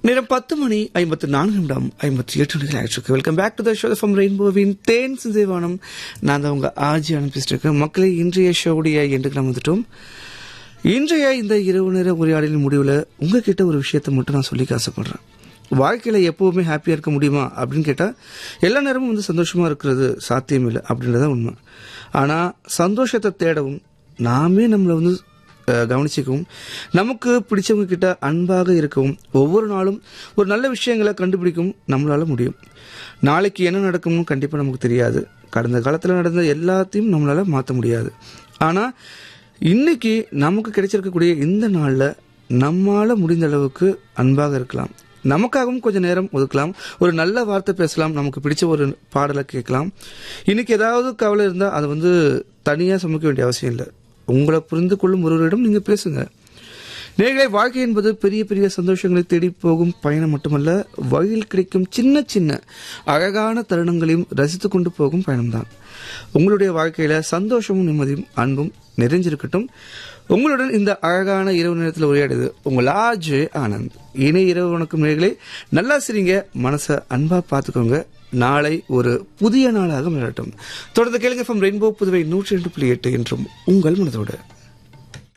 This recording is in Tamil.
நேரம் பத்து மணி ஐம்பத்து நான்கு நிமிடம் ஐம்பத்தி எட்டு நிமிடங்கள் ஆயிடுச்சு welcome back to the show from ரெயின்போவின் தேன் சிந்தேவானம் நான் தான் உங்க ஆஜி அனுப்பிச்சிட்டு இருக்கேன் மக்களே இன்றைய ஷோவுடைய எண்டுக்கு நம்ம வந்துட்டோம் இன்றைய இந்த இரவு நேர உரையாடலின் முடிவில் உங்ககிட்ட ஒரு விஷயத்தை மட்டும் நான் சொல்லிக்க ஆசைப்படுறேன் வாழ்க்கையில எப்பவுமே ஹாப்பியா இருக்க முடியுமா அப்படின்னு கேட்டா எல்லா நேரமும் வந்து சந்தோஷமா இருக்கிறது சாத்தியம் இல்லை அப்படின்றத உண்மை ஆனா சந்தோஷத்தை தேடவும் நாமே நம்மளை வந்து அஹ், கவனிச்சுக்கவும் நமக்கு பிடிச்சவங்க கிட்ட அன்பாக இருக்கவும் ஒவ்வொரு நாளும் ஒரு நல்ல விஷயங்களை கண்டுபிடிக்கவும் நம்மளால முடியும் நாளைக்கு என்ன நடக்கும்னு கண்டிப்பா நமக்கு தெரியாது கடந்த காலத்துல நடந்த எல்லாத்தையும் நம்மளால மாற்ற முடியாது ஆனா இன்னைக்கு நமக்கு கிடைச்சிருக்கக்கூடிய இந்த நாள்ல நம்மால முடிந்த அளவுக்கு அன்பாக இருக்கலாம் நமக்காகவும் கொஞ்சம் நேரம் ஒதுக்கலாம் ஒரு நல்ல வார்த்தை பேசலாம் நமக்கு பிடிச்ச ஒரு பாடலை கேட்கலாம் இன்னைக்கு ஏதாவது கவலை இருந்தா அதை வந்து தனியா சுமக்க வேண்டிய அவசியம் இல்லை உங்களை புரிந்து கொள்ளும் ஒருவரிடம் நீங்க பேசுங்க நேர்களை வாழ்க்கை என்பது பெரிய பெரிய சந்தோஷங்களை தேடி போகும் பயணம் மட்டுமல்ல வழியில் கிடைக்கும் சின்ன சின்ன அழகான தருணங்களையும் ரசித்துக் கொண்டு போகும் பயணம்தான் உங்களுடைய வாழ்க்கையில சந்தோஷமும் நிம்மதியும் அன்பும் நிறைஞ்சிருக்கட்டும் உங்களுடன் இந்த அழகான இரவு நேரத்தில் உரையாடுது உங்கள் ஆஜே ஆனந்த் இணை இரவு வணக்கம் நேர்களே நல்லா சிரிங்க மனசை அன்பா பார்த்துக்கோங்க நாளை ஒரு புதிய நாளாக மலரட்டும் தொடர்ந்து கேளுங்க ஃப்ரம் ரெயின்போ புதுவை நூற்றி ரெண்டு புள்ளி எட்டு என்றும் உங்கள் மனதோடு